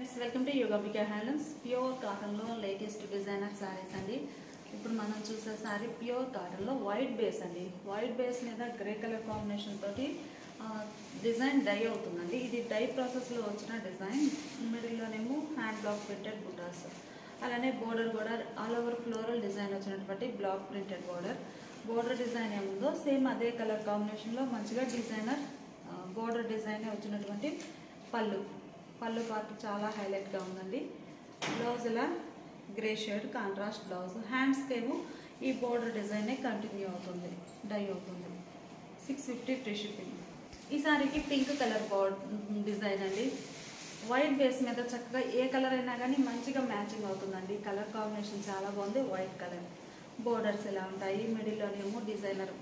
friends welcome to యోగాబిక handlooms pure కాటన్లో latest designer sarees అండి ఇప్పుడు మనం చూసే శారీ ప్యూర్ కాటన్లో వైట్ బేస్ అండి వైట్ బేస్ మీద గ్రే కలర్ కాంబినేషన్ తోటి ఆ, డిజైన్ డై అవుతుందండి ఇది డై ప్రాసెస్లో వచ్చిన డిజైన్ మిడిల్లోనేమో హ్యాండ్ బ్లాక్ ప్రింటెడ్ బుటాస్ అలానే బోర్డర్ కూడా ఆల్ ఓవర్ ఫ్లోరల్ డిజైన్ వచ్చినటువంటి block printed border border design ఏముందో సేమ్ అదే కలర్ కాంబినేషన్లో మంచిగా డిజైనర్ బోర్డర్ డిజైన్ వచ్చినటువంటి పళ్ళు పళ్ళు పార్ట్ చాలా హైలైట్గా ఉందండి బ్లౌజ్ ఇలా గ్రే షేడ్ కాంట్రాస్ట్ బ్లౌజ్ హ్యాండ్స్కి ఏమో ఈ బోర్డర్ డిజైనే కంటిన్యూ అవుతుంది డై అవుతుంది సిక్స్ ఫిఫ్టీ ఫ్రీ షిప్పింగ్ ఈ సారీకి పింక్ కలర్ బోర్డ్ డిజైన్ అండి వైట్ బేస్ మీద చక్కగా ఏ కలర్ అయినా కానీ మంచిగా మ్యాచింగ్ అవుతుందండి కలర్ కాంబినేషన్ చాలా బాగుంది వైట్ కలర్ బోర్డర్స్ ఇలా ఉంటాయి మిడిల్లోనేమో డిజైనర్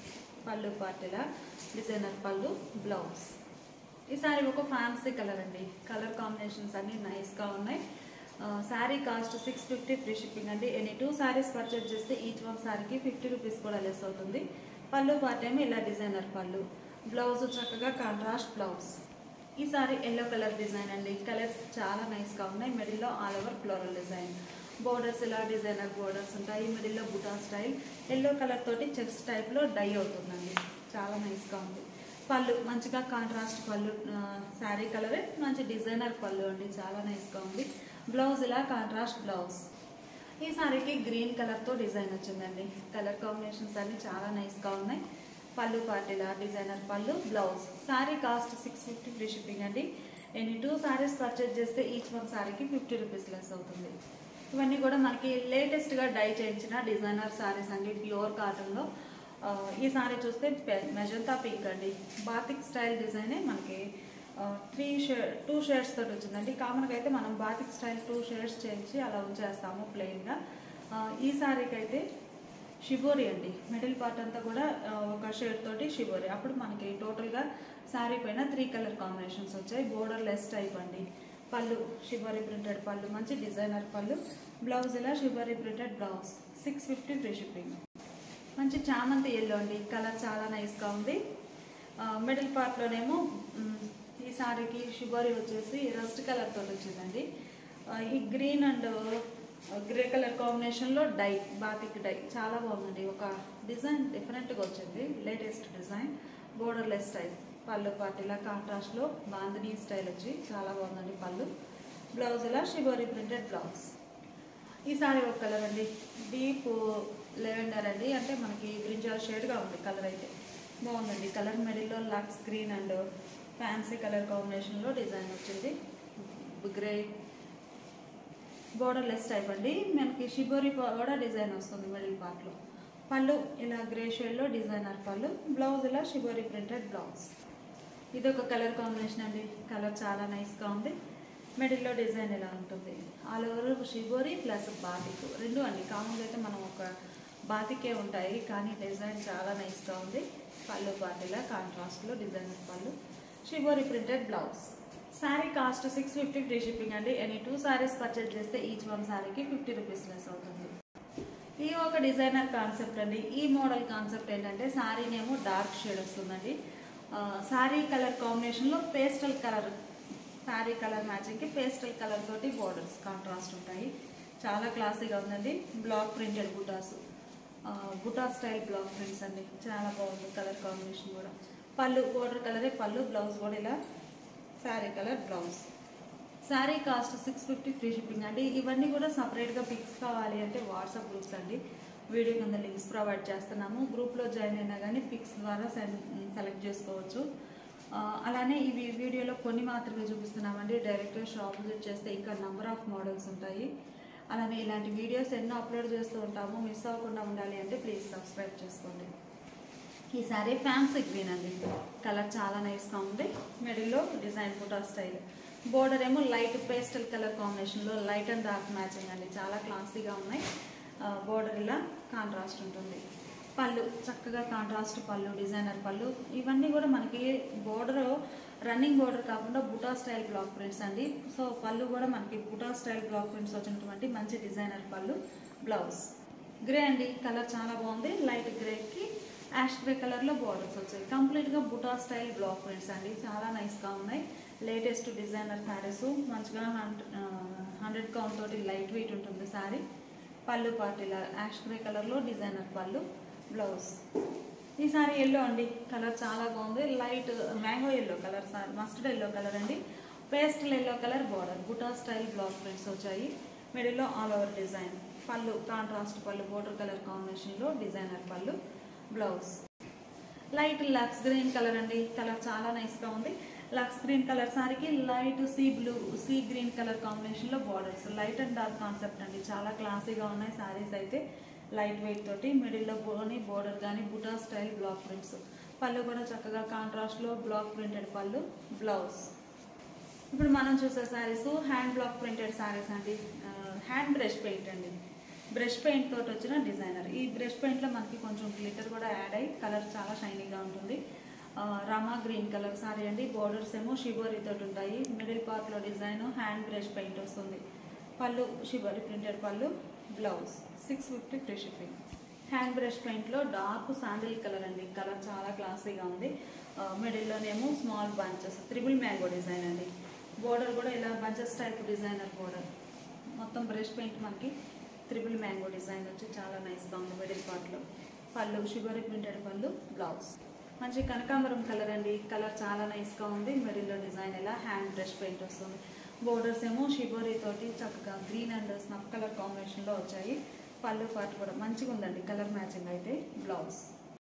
పళ్ళు పార్టీలా డిజైనర్ పళ్ళు బ్లౌజ్ ఈ సారీ ఒక ఫ్యాన్సీ కలర్ అండి కలర్ కాంబినేషన్స్ అన్ని నైస్గా ఉన్నాయి saree cost six fifty free shipping అండి ఎనీ టూ శారీస్ పర్చేజ్ చేస్తే ఈచ్ వన్ శారీకి ఫిఫ్టీ రూపీస్ కూడా లెస్ అవుతుంది పళ్ళు పార్ట్ ఏమో ఇలా డిజైనర్ పళ్ళు బ్లౌజ్ చక్కగా కాంట్రాస్ట్ బ్లౌజ్ ఈ సారీ ఎల్లో కలర్ డిజైన్ అండి కలర్స్ చాలా నైస్గా ఉన్నాయి మిడిల్లో all over floral design borders ఇలా డిజైనర్ బోర్డర్స్ ఉంటాయి మిడిల్లో బుటా స్టైల్ ఎల్లో కలర్ తోటి చెక్స్ టైప్లో డై అవుతుందండి చాలా నైస్గా ఉంది పళ్ళు మంచిగా కాంట్రాస్ట్ పళ్ళు శారీ కలరే మంచి డిజైనర్ పళ్ళు అండి చాలా నైస్గా ఉంది బ్లౌజ్ ఇలా కాంట్రాస్ట్ బ్లౌజ్ ఈ సారీకి గ్రీన్ కలర్తో డిజైన్ వచ్చిందండి కలర్ కాంబినేషన్స్ అన్ని చాలా నైస్గా ఉన్నాయి పళ్ళు పార్టీలా డిజైనర్ పళ్ళు blouse saree cost six fifty free shipping అండి ఎనీ టూ సారీస్ పర్చేజ్ చేస్తే ఈచ్ వన్ సారీకి ఫిఫ్టీ రూపీస్ లెస్ అవుతుంది ఇవన్నీ కూడా మనకి లేటెస్ట్గా డై చేయించిన డిజైనర్ సారీస్ అండి ప్యూర్ కాటన్లో ఆ, ఈ సారీ చూస్తే మెజంతా పింక్ అండి బాతిక్ స్టైల్ డిజైనే మనకి త్రీ షేడ్ టూ షేడ్స్ తోటి వచ్చిందండి కామన్గా అయితే మనం బాతిక్ స్టైల్ టూ షేడ్స్ చేయించి అలా ఉంచేస్తాము ప్లెయిన్గా ఈ సారీకి అయితే షిబోరి అండి మిడిల్ పార్ట్ అంతా కూడా ఆ, ఒక షేడ్ తోటి షిబోరి అప్పుడు మనకి టోటల్గా శారీ పైన త్రీ కలర్ కాంబినేషన్స్ వచ్చాయి బోర్డర్ లెస్ టైప్ అండి పళ్ళు షిబోరి ప్రింటెడ్ పళ్ళు మంచి డిజైనర్ పళ్ళు బ్లౌజ్ ఇలా shibori printed blouse six fifty free shipping మంచి చామంతి ఎల్లో అండి కలర్ చాలా నైస్గా ఉంది ఆ, మిడిల్ పార్ట్లోనేమో మ్, ఈ సారీకి షిబోరి వచ్చేసి రస్ట్ కలర్ తోటి వచ్చిందండి ఆ, ఈ గ్రీన్ అండ్ గ్రే కలర్ కాంబినేషన్లో డై బాతిక్ డై చాలా బాగుందండి ఒక డిజైన్ డిఫరెంట్గా వచ్చింది లేటెస్ట్ డిజైన్ బోర్డర్లెస్ స్టైల్ పళ్ళు పార్టీలా కాంట్రాస్ట్లో బాందినీ స్టైల్ వచ్చి చాలా బాగుందండి పళ్ళు బ్లౌజ్ ఇలా షిబోరి ప్రింటెడ్ బ్లౌజ్ ఈ సారీ ఒక కలర్ అండి డీప్ లెవెండర్ అండి అంటే మనకి బ్రింజాల్ షేడ్గా ఉంది కలర్ అయితే బాగుందండి కలర్ మిడిల్లో lux green and fancy colour కాంబినేషన్లో డిజైన్ వచ్చింది గ్రే బోర్డర్ లెస్ టైప్ అండి మనకి షిబోరి కూడా డిజైన్ వస్తుంది మిడిల్ పార్ట్లో పళ్ళు ఇలా గ్రే షేడ్లో డిజైనర్ పళ్ళు బ్లౌజ్ ఇలా షిబోరి ప్రింటెడ్ బ్లౌజ్ ఇది ఒక కలర్ కాంబినేషన్ అండి కలర్ చాలా నైస్గా ఉంది మిడిల్లో డిజైన్ ఇలా ఉంటుంది all over shibori plus batik రెండు అండి కామన్గా అయితే మనం ఒక బాతికే ఉంటాయి కానీ డిజైన్ చాలా నైస్గా ఉంది పళ్ళు బాటిలా కాంట్రాస్ట్లో designer pallu shibori printed blouse sari cost six fifty free shipping అండి ఎనీ టూ శారీస్ పర్చేజ్ చేస్తే ఈచ్ వన్ శారీకి ఫిఫ్టీ రూపీస్ లెస్ అవుతుంది ఈ ఒక డిజైనర్ కాన్సెప్ట్ అండి ఈ మోడల్ కాన్సెప్ట్ ఏంటంటే శారీనేమో డార్క్ షేడ్ వస్తుందండి ఆ, శారీ కలర్ కాంబినేషన్లో పేస్టల్ కలర్ శారీ కలర్ మ్యాచింగ్కి పేస్టల్ కలర్ తోటి బోర్డర్స్ కాంట్రాస్ట్ ఉంటాయి చాలా క్లాసీగా ఉందండి బ్లాక్ ప్రింటెడ్ బుటాస్ ఆ, బుటా స్టైల్ బ్లాక్ ప్రింట్స్ అండి చాలా బాగుంది కలర్ కాంబినేషన్ కూడా పళ్ళు బోర్డర్ కలరే పళ్ళు బ్లౌజ్ కూడా ఇలా sari colour blouse sari cost six fifty free shipping అండి ఇవన్నీ కూడా సపరేట్గా పిక్స్ కావాలి అంటే వాట్సాప్ గ్రూప్స్ అండి వీడియో కింద లింక్స్ ప్రొవైడ్ చేస్తున్నాము గ్రూప్లో జాయిన్ అయినా కానీ పిక్స్ ద్వారా సెలెక్ట్ చేసుకోవచ్చు ఆ, అలానే ఇవి వీడియోలో కొన్ని మాత్రమే చూపిస్తున్నామండి డైరెక్ట్గా షాప్ విజిట్ చేస్తే ఇంకా నెంబర్ ఆఫ్ మోడల్స్ ఉంటాయి అలానే ఇలాంటి వీడియోస్ ఎన్నో అప్లోడ్ చేస్తూ ఉంటాము మిస్ అవ్వకుండా ఉండాలి అంటే ప్లీజ్ సబ్స్క్రైబ్ చేసుకోండి ఈ సారీ ఫ్యాన్సీ గ్రీన్ అండి కలర్ చాలా నైస్గా ఉంది మిడిల్లో డిజైన్ ఫోటో స్టైల్ బోర్డర్ ఏమో లైట్ పేస్టల్ కలర్ కాంబినేషన్లో లైట్ అండ్ డార్క్ మ్యాచింగ్ అండి చాలా క్లాసీగా ఉన్నాయి బోర్డర్ ఇలా కాంట్రాస్ట్ ఉంటుంది పళ్ళు చక్కగా కాంట్రాస్ట్ పళ్ళు డిజైనర్ పళ్ళు ఇవన్నీ కూడా మనకి బోర్డర్ రన్నింగ్ బోర్డర్ కాకుండా బుటా స్టైల్ బ్లాక్ ప్రింట్స్ అండి సో పళ్ళు కూడా మనకి బుటా స్టైల్ బ్లాక్ ప్రింట్స్ వచ్చినటువంటి మంచి డిజైనర్ పళ్ళు బ్లౌజ్ గ్రే అండి కలర్ చాలా బాగుంది లైట్ గ్రేకి యాష్ గ్రే కలర్లో బార్డర్స్ వచ్చాయి కంప్లీట్గా బుటా స్టైల్ బ్లాక్ ప్రింట్స్ అండి చాలా నైస్గా ఉన్నాయి లేటెస్ట్ డిజైనర్ శారీస్ మంచిగా హండ్రెడ్ కౌంట్ తోటి లైట్ వెయిట్ ఉంటుంది శారీ పళ్ళు పార్టీలా యాష్ గ్రే కలర్లో డిజైనర్ పళ్ళు బ్లౌజ్ ఈ సారీ ఎల్లో అండి కలర్ చాలా బాగుంది light mango yellow colour sari mustard yellow colour అండి pastel yellow colour border buta style block prints వచ్చాయి మిడిల్లో all over design pallu contrast pallu border colour కాంబినేషన్లో డిజైనర్ పళ్ళు blouse light lux green colour అండి కలర్ చాలా నైస్గా ఉంది లక్స్ గ్రీన్ కలర్ సారీకి light sea blue sea green colour కాంబినేషన్లో borders light and dark concept అండి చాలా క్లాసీగా ఉన్నాయి సారీస్ అయితే లైట్ వెయిట్ తోటి మిడిల్లో బోని బోర్డర్ కానీ బుటా స్టైల్ బ్లాక్ ప్రింట్స్ పళ్ళు కూడా చక్కగా కాంట్రాస్ట్లో బ్లాక్ ప్రింటెడ్ పళ్ళు బ్లౌజ్ ఇప్పుడు మనం చూసే saris hand block printed saris అండి హ్యాండ్ బ్రష్ పెయింట్ అండి బ్రష్ పెయింట్ తోటి వచ్చిన డిజైనర్ ఈ బ్రష్ పెయింట్లో మనకి కొంచెం గ్లిటర్ కూడా యాడ్ అయ్యి కలర్ చాలా షైనీగా ఉంటుంది ఆ, రమా గ్రీన్ కలర్ సారీ అండి బోర్డర్స్ ఏమో షిబోరీ తోటి ఉంటాయి మిడిల్ పార్ట్లో డిజైన్ హ్యాండ్ బ్రష్ పెయింట్ వస్తుంది pallu shibori printed pallu blouse six fifty free shipping hand brush పెయింట్లో డార్క్ శాండిల్ కలర్ అండి కలర్ చాలా క్లాసీగా ఉంది ఆ, మిడిల్లోనేమో small bunches triple mango design అండి బోర్డర్ కూడా ఇలా బంచెస్ టైప్ డిజైనర్ బోర్డర్ మొత్తం బ్రష్ పెయింట్ మనకి త్రిబుల్ మ్యాంగో డిజైన్ వచ్చి చాలా నైస్గా ఉంది మిడిల్ పార్ట్లో పళ్ళు షుగర్ ప్రింటెడ్ పళ్ళు బ్లౌజ్ మంచి కనకాంబరం కలర్ అండి కలర్ చాలా నైస్గా ఉంది మిడిల్లో డిజైన్ ఇలా హ్యాండ్ బ్రష్ పెయింట్ వస్తుంది బోర్డర్స్ ఏమో షిబోరీ తోటి చక్కగా గ్రీన్ అండ్ స్నఫ్ కలర్ కాంబినేషన్లో వచ్చాయి పళ్ళు పార్ట్ కూడా మంచిగా ఉందండి కలర్ మ్యాచింగ్ అయితే బ్లౌజ్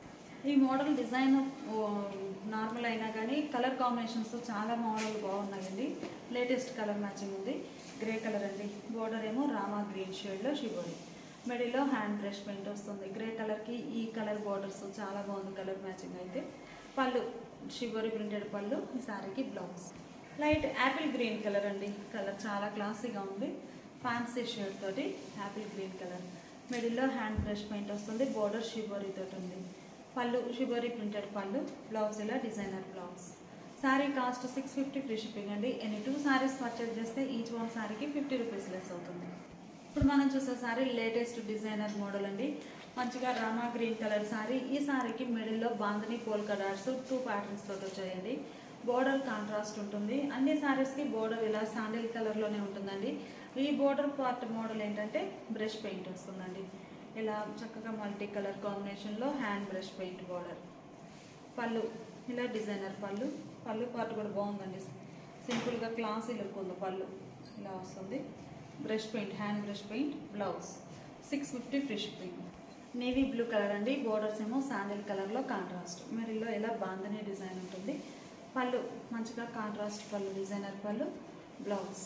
ఈ మోడల్ డిజైన్ ఓ, నార్మల్ అయినా కానీ కలర్ కాంబినేషన్స్ చాలా మోడల్ బాగున్నాయండి లేటెస్ట్ కలర్ మ్యాచింగ్ ఉంది గ్రే కలర్ అండి బోర్డర్ ఏమో రామా గ్రీన్ షేడ్లో షిబోరి మిడిల్లో హ్యాండ్ బ్రష్ పెయింట్ వస్తుంది గ్రే కలర్కి ఈ కలర్ బోర్డర్స్ చాలా బాగుంది కలర్ మ్యాచింగ్ అయితే పళ్ళు షిబోరి ప్రింటెడ్ పళ్ళు ఈ శారీకి blouse light apple green colour అండి కలర్ చాలా క్లాసీగా ఉంది ఫ్యాన్సీ షేడ్ తోటి యాపిల్ గ్రీన్ కలర్ మిడిల్లో హ్యాండ్ బ్రష్ పెయింట్ వస్తుంది బోర్డర్ షిబోరీ తోటి ఉంది pallu shibori printed pallu blouse ఇలా designer blouse sari cost six fifty free shipping అండి ఎనీ టూ శారీస్ పర్చేజ్ చేస్తే ఈచ్ వన్ శారీకి ఫిఫ్టీ రూపీస్ లెస్ అవుతుంది ఇప్పుడు మనం చూసే శారీ లేటెస్ట్ డిజైనర్ మోడల్ అండి మంచిగా రామా గ్రీన్ కలర్ శారీ ఈ శారీకి మిడిల్లో bandhani polka dots two patterns తోటి వచ్చాయండి బోర్డర్ కాంట్రాస్ట్ ఉంటుంది అన్ని శారీస్కి బోర్డర్ ఇలా శాండిల్ కలర్లోనే ఉంటుందండి ఈ బోర్డర్ పార్ట్ మోడల్ ఏంటంటే బ్రష్ పెయింట్ వస్తుందండి ఇలా చక్కగా మల్టీ కలర్ కాంబినేషన్లో hand brush paint border pallu ఇలా డిజైనర్ పళ్ళు పళ్ళు పార్ట్ కూడా బాగుందండి సింపుల్గా క్లాసీ లుక్ ఉంది పళ్ళు ఇలా వస్తుంది brush paint hand brush paint blouse six fifty free shipping navy blue colour అండి బోర్డర్స్ ఏమో శాండిల్ కలర్లో కాంట్రాస్ట్ మిడిల్లో ఇలా బాందని డిజైన్ ఉంటుంది పళ్ళు మంచిగా కాంట్రాస్ట్ పళ్ళు డిజైనర్ పళ్ళు బ్లౌజ్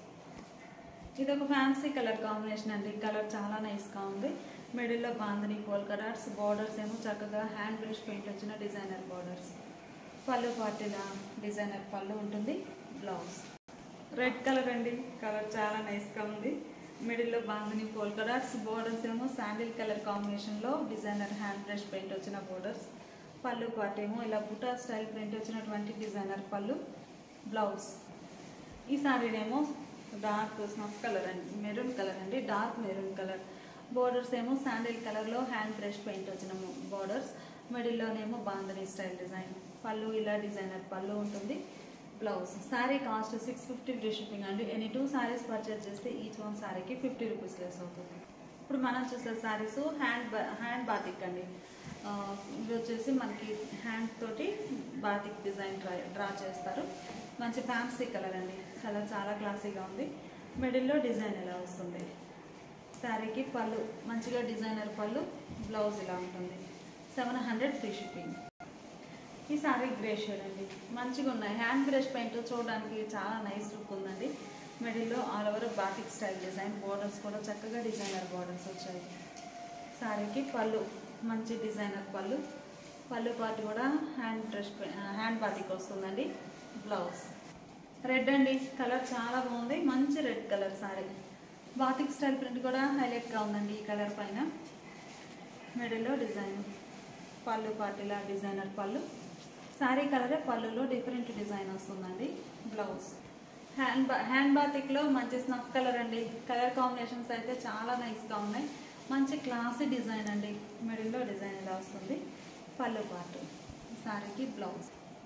ఇది ఒక ఫ్యాన్సీ కలర్ కాంబినేషన్ అండి కలర్ చాలా నైస్గా ఉంది మిడిల్లో బాందని పోల్కా డాట్స్ బార్డర్స్ ఏమో చక్కగా హ్యాండ్ బ్రష్ పెయింట్ వచ్చిన డిజైనర్ బార్డర్స్ పళ్ళు పార్టీల డిజైనర్ పళ్ళు ఉంటుంది బ్లౌజ్ రెడ్ కలర్ అండి కలర్ చాలా నైస్గా ఉంది మిడిల్లో బాందని పోల్కా డాట్స్ బోర్డర్స్ ఏమో శాండిల్ కలర్ కాంబినేషన్లో డిజైనర్ హ్యాండ్ బ్రష్ పెయింట్ వచ్చిన బోర్డర్స్ పళ్ళు పార్ట్ ఏమో ఇలా బుటా స్టైల్ ప్రింట్ వచ్చినటువంటి డిజైనర్ పళ్ళు బ్లౌజ్ ఈ సారీనేమో డార్క్ స్నఫ్ కలర్ అండి మెరూన్ కలర్ అండి డార్క్ మెరూన్ కలర్ బోర్డర్స్ ఏమో శాండిల్ కలర్లో హ్యాండ్ బ్రష్ పెయింట్ వచ్చిన borders మిడిల్లోనేమో bandhani style design pallu ఇలా డిజైనర్ పళ్ళు ఉంటుంది blouse sari cost six fifty free shipping అండి ఎనీ టూ శారీస్ పర్చేస్ చేస్తే ఈచ్ వన్ శారీకి ఫిఫ్టీ రూపీస్ లెస్ అవుతుంది ఇప్పుడు మనం చూసే శారీస్ హ్యాండ్ బా హ్యాండ్ బాతిక్ అండి ఆ, ఇది వచ్చేసి మనకి హ్యాండ్ తోటి బాతిక్ డిజైన్ డ్రా డ్రా చేస్తారు మంచి ఫ్యాన్సీ కలర్ అండి కలర్ చాలా క్లాసీగా ఉంది మిడిల్లో డిజైన్ ఇలా వస్తుంది శారీకి పళ్ళు మంచిగా డిజైనర్ పళ్ళు బ్లౌజ్ ఇలా ఉంటుంది సెవెన్ హండ్రెడ్ ఫ్రీ షిప్పింగ్ ఈ సారీ గ్రే షేడ్ అండి మంచిగా ఉన్నాయి హ్యాండ్ బ్రష్ పెయింట్ చూడడానికి చాలా నైస్ లుక్ ఉందండి మిడిల్లో all over batik style design borders కూడా చక్కగా డిజైనర్ బోర్డర్స్ వచ్చాయి సారీకి పళ్ళు మంచి డిజైనర్ పళ్ళు పళ్ళు పార్ట్ కూడా హ్యాండ్ బ్రష్ హ్యాండ్ బాటిక్ వస్తుందండి బ్లౌజ్ రెడ్ అండి కలర్ చాలా బాగుంది మంచి red colour sari batik style print కూడా హైలైట్గా ఉందండి ఈ కలర్ పైన మిడిల్లో డిజైన్ పళ్ళు పాటిలా డిజైనర్ పళ్ళు శారీ కలరే పళ్ళులో డిఫరెంట్ డిజైన్ వస్తుందండి బ్లౌజ్ హ్యాండ్ బా హ్యాండ్ బాతిక్లో మంచి స్నఫ్ కలర్ అండి కలర్ కాంబినేషన్స్ అయితే చాలా నైస్గా ఉన్నాయి మంచి క్లాసీ డిజైన్ అండి మిడిల్లో డిజైన్ ఇలా వస్తుంది పళ్ళు పార్ట్ శారీకి బ్లౌజ్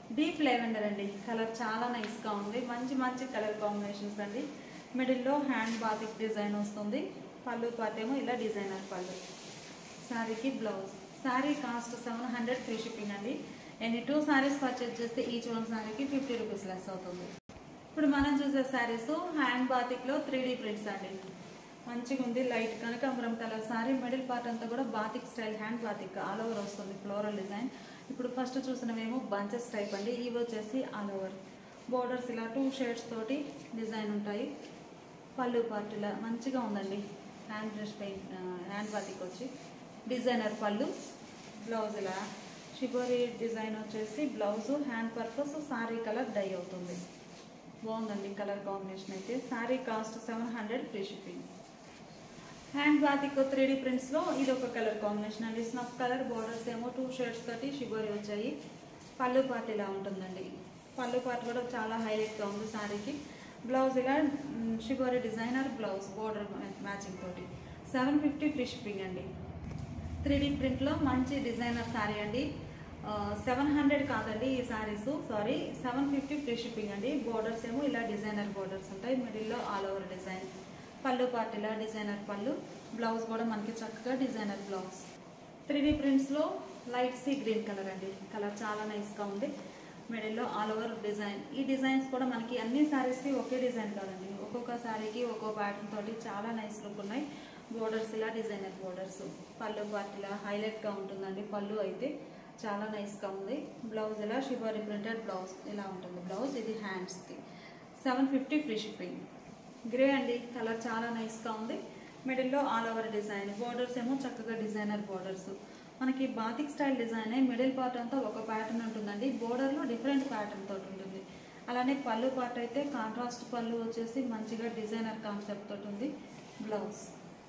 డీప్ లెవెండర్ అండి కలర్ చాలా నైస్గా ఉంది మంచి మంచి కలర్ కాంబినేషన్స్ అండి మిడిల్లో హ్యాండ్ బాతిక్ డిజైన్ వస్తుంది పళ్ళు పాటేమో ఇలా డిజైనర్ పళ్ళు శారీకి blouse sari cost seven hundred free shipping అండి ఎన్ని టూ శారీస్ పర్చేజ్ చేస్తే ఈచ్ వన్ శారీకి ఫిఫ్టీ రూపీస్ లెస్ అవుతుంది ఇప్పుడు మనం చూసే శారీస్ హ్యాండ్ బాతిక్లో త్రీ డీ ప్రింట్స్ అండి మంచిగా ఉంది లైట్ కనకాంబరం కలర్ శారీ మిడిల్ పార్ట్ అంతా కూడా batik style hand batik all over వస్తుంది ఫ్లోరల్ డిజైన్ ఇప్పుడు ఫస్ట్ చూసినవేమో బంచెస్ టైప్ అండి ఇవి వచ్చేసి ఆల్ ఓవర్ బోర్డర్స్ ఇలా టూ షేడ్స్ తోటి డిజైన్ ఉంటాయి పళ్ళు పార్ట్ ఇలా మంచిగా ఉందండి hand brush paint hand batik వచ్చి డిజైనర్ పళ్ళు బ్లౌజ్ ఇలా షిబోరి డిజైన్ వచ్చేసి blouse hand purpose sari colour dye అవుతుంది బాగుందండి కలర్ కాంబినేషన్ అయితే sari cost seven hundred free shipping hand batik three D ప్రింట్స్లో ఇది ఒక కలర్ కాంబినేషన్ అండి స్నఫ్ కలర్ బార్డర్స్ ఏమో టూ షేడ్స్ తోటి షిబోరి వచ్చాయి పళ్ళు పార్ట్ ఇలా ఉంటుందండి పళ్ళు పార్ట్ కూడా చాలా హైలైట్గా ఉంది సారీకి బ్లౌజ్ ఇలా మ్, shibori designer blouse border matching తోటి సెవెన్ ఫిఫ్టీ ఫ్రీ షిప్పింగ్ అండి త్రీ డీ ప్రింట్లో మంచి డిజైనర్ శారీ అండి సెవెన్ హండ్రెడ్ కాదండి ఈ saris sari seven fifty free shipping అండి బోర్డర్స్ ఏమో ఇలా డిజైనర్ బోర్డర్స్ ఉంటాయి మిడిల్లో all over design pallu part ఇలా డిజైనర్ పళ్ళు బ్లౌజ్ కూడా మనకి చక్కగా డిజైనర్ బ్లౌజ్ త్రీ డీ ప్రింట్స్లో లైట్ సీ గ్రీన్ కలర్ అండి కలర్ చాలా నైస్గా ఉంది మిడిల్లో ఆల్ ఓవర్ డిజైన్ ఈ డిజైన్స్ కూడా మనకి అన్ని శారీస్కి ఒకే డిజైన్ కాదండి ఒక్కొక్క శారీకి ఒక్కో ప్యాటర్న్ తోటి చాలా నైస్ లుక్ ఉన్నాయి బోర్డర్స్ ఇలా డిజైనర్ బోర్డర్స్ పళ్ళు పార్ట్ ఇలా హైలైట్గా ఉంటుందండి పళ్ళు అయితే చాలా నైస్గా ఉంది బ్లౌజ్ ఇలా షిబోరి ప్రింటెడ్ బ్లౌజ్ ఇలా ఉంటుంది బ్లౌజ్ ఇది హ్యాండ్స్కి seven fifty free shipping grey అండి కలర్ చాలా నైస్గా ఉంది మిడిల్లో ఆల్ ఓవర్ డిజైన్ బోర్డర్స్ ఏమో చక్కగా డిజైనర్ బోర్డర్స్ మనకి batik style design middle part అంతా ఒక ప్యాటర్న్ ఉంటుందండి బోర్డర్లో డిఫరెంట్ ప్యాటర్న్ తోటి ఉంటుంది అలానే పళ్ళు పార్ట్ అయితే కాంట్రాస్ట్ పళ్ళు వచ్చేసి మంచిగా డిజైనర్ కాన్సెప్ట్ తోటి ఉంది బ్లౌజ్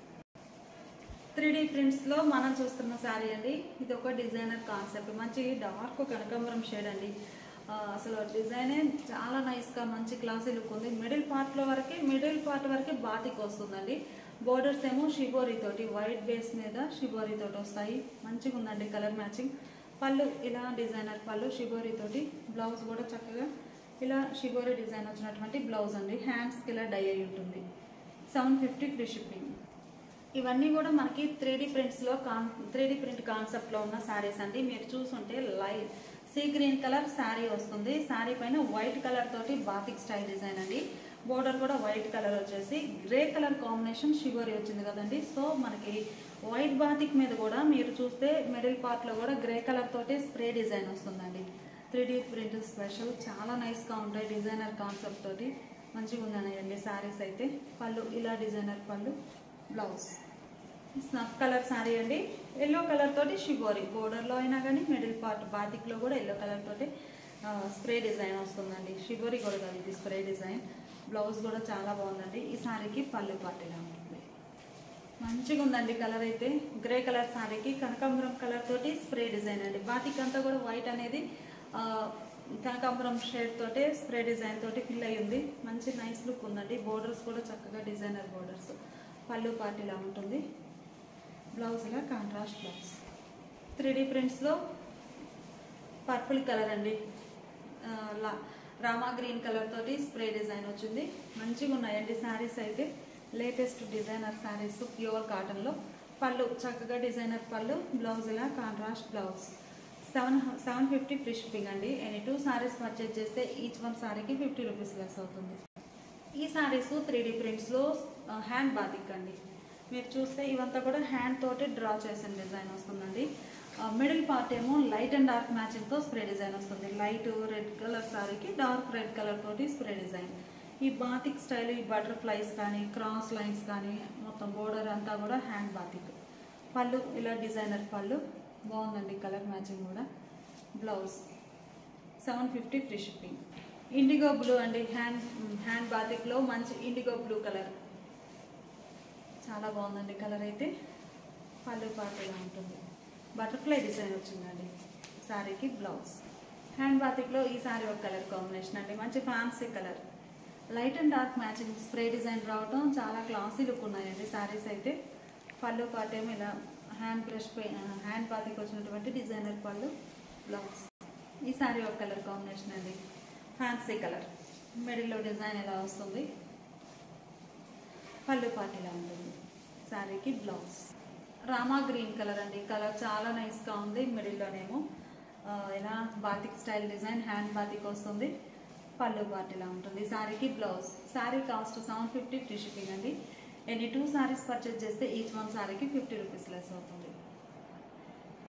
త్రీ డీ ప్రింట్స్లో మనం చూస్తున్న శారీ అండి ఇది ఒక డిజైనర్ కాన్సెప్ట్ మంచి డార్క్ కనకాంబరం షేడ్ అండి ఆ, అసలు డిజైనే చాలా నైస్గా మంచి క్లాసీ లుక్ ఉంది మిడిల్ పార్ట్లో వరకే మిడిల్ పార్ట్ వరకే బాతిక్ వస్తుందండి బోర్డర్స్ ఏమో షిబోరి తోటి వైట్ బేస్ మీద షిబోరి తోటి వస్తాయి మంచిగా ఉందండి కలర్ మ్యాచింగ్ పళ్ళు ఇలా డిజైనర్ పళ్ళు షిబోరి తోటి బ్లౌజ్ కూడా చక్కగా ఇలా షిబోరి డిజైన్ వచ్చినటువంటి బ్లౌజ్ అండి హ్యాండ్స్కి ఇలా డై అయి ఉంటుంది సెవెన్ ఫిఫ్టీ ఫ్రీ షిప్పింగ్ ఇవన్నీ కూడా మనకి త్రీ డీ ప్రింట్స్లో కాన్ త్రీ డీ ప్రింట్ కాన్సెప్ట్లో ఉన్న శారీస్ అండి మీరు చూసుంటే light sea green colour sari వస్తుంది శారీ పైన వైట్ కలర్ తోటి బాతిక్ స్టైల్ డిజైన్ అండి బోర్డర్ కూడా వైట్ కలర్ వచ్చేసి గ్రే కలర్ కాంబినేషన్ షివరీ వచ్చింది కదండి సో మనకి వైట్ బాతిక్ మీద కూడా మీరు చూస్తే మిడిల్ పార్ట్లో కూడా గ్రే కలర్ తోటి స్ప్రే డిజైన్ వస్తుందండి త్రీ డీ ప్రింట్ స్పెషల్ చాలా నైస్గా ఉంటాయి డిజైనర్ కాన్సెప్ట్ తోటి మంచిగా ఉందండి శారీస్ అయితే పళ్ళు ఇలా డిజైనర్ పళ్ళు బ్లౌజ్ స్నఫ్ కలర్ శారీ అండి ఎల్లో కలర్ తోటి షిబోరి బోర్డర్లో అయినా కానీ మిడిల్ పార్ట్ బాతిక్లో కూడా ఎల్లో కలర్ తోటి స్ప్రే డిజైన్ వస్తుందండి షిబోరి కూడా కాదు ఇది స్ప్రే డిజైన్ బ్లౌజ్ కూడా చాలా బాగుందండి ఈ శారీకి పళ్ళు పార్ట్ ఇలా ఉంటుంది మంచిగా ఉందండి కలర్ అయితే గ్రే కలర్ శారీకి కనకాంబరం కలర్ తోటి స్ప్రే డిజైన్ అండి బాతిక్ అంతా కూడా వైట్ అనేది ఆ, కనకాంబరం షేడ్ తోటి స్ప్రే డిజైన్ తోటి ఫిల్ అయి ఉంది మంచి నైస్ లుక్ ఉందండి బోర్డర్స్ కూడా చక్కగా డిజైనర్ బోర్డర్స్ పళ్ళు పార్ట్ ఇలా ఉంటుంది బ్లౌజ్ ఇలా కాంట్రాస్ట్ బ్లౌజ్ త్రీ డీ ప్రింట్స్లో పర్పుల్ కలర్ అండి ఆ, లా- రామా గ్రీన్ కలర్ తోటి స్ప్రే డిజైన్ వచ్చింది మంచిగా ఉన్నాయండి శారీస్ అయితే లేటెస్ట్ డిజైనర్ శారీస్ ప్యూర్ కాటన్లో పళ్ళు చక్కగా డిజైనర్ పళ్ళు బ్లౌజ్ ఇలా contrast blouse seven seven fifty free shipping అండి ఎనీ టూ శారీస్ పర్చేజ్ చేస్తే ఈచ్ వన్ శారీకి ఫిఫ్టీ రూపీస్ లెస్ అవుతుంది ఈ శారీస్ త్రీ డీ ప్రింట్స్లో హ్యాండ్ బాతిక్ అండి మీరు చూస్తే ఇవంతా కూడా హ్యాండ్ తోటి డ్రా చేసిన డిజైన్ వస్తుందండి మిడిల్ పార్ట్ ఏమో లైట్ అండ్ డార్క్ మ్యాచింగ్తో స్ప్రే డిజైన్ వస్తుంది లైట్ రెడ్ కలర్ శారీకి డార్క్ రెడ్ కలర్ తోటి స్ప్రే డిజైన్ ఈ బాతిక్ స్టైల్ ఈ బటర్ఫ్లైస్ కానీ క్రాస్ లైన్స్ కానీ మొత్తం బోర్డర్ అంతా కూడా హ్యాండ్ బాతిక్ పళ్ళు ఇలా డిజైనర్ పళ్ళు బాగుందండి కలర్ మ్యాచింగ్ కూడా blouse seven fifty free shipping indigo blue అండి హ్యాండ్ హ్యాండ్ బాతిక్లో మంచి ఇండిగో బ్లూ కలర్ చాలా బాగుందండి కలర్ అయితే పళ్ళు పాట ఇలా ఉంటుంది బటర్ఫ్లై డిజైన్ వచ్చిందండి శారీకి బ్లౌజ్ హ్యాండ్ బాతిక్లో ఈ శారీ ఒక కలర్ కాంబినేషన్ అండి మంచి fancy colour light and dark matching spray design రావడం చాలా క్లాసీ లుక్ ఉన్నాయండి శారీస్ అయితే పళ్ళు పాట ఏమో ఇలా హ్యాండ్ బ్రష్ హ్యాండ్ బాతికి వచ్చినటువంటి డిజైనర్ పళ్ళు బ్లౌజ్ ఈ శారీ ఒక కలర్ కాంబినేషన్ అండి ఫ్యాన్సీ కలర్ మిడిల్లో డిజైన్ ఎలా వస్తుంది పళ్ళు పాటిలా ఉంటుంది శారీకి బ్లౌజ్ రామా గ్రీన్ కలర్ అండి కలర్ చాలా నైస్గా ఉంది మిడిల్లోనేమో ఆ, ఇలా batik style design hand batik వస్తుంది పళ్ళు పాటిలా ఉంటుంది శారీకి blouse sari cost seven fifty free shipping అండి ఎనీ టూ శారీస్ పర్చేస్ చేస్తే ఈచ్ వన్ శారీకి ఫిఫ్టీ రూపీస్ లెస్ అవుతుంది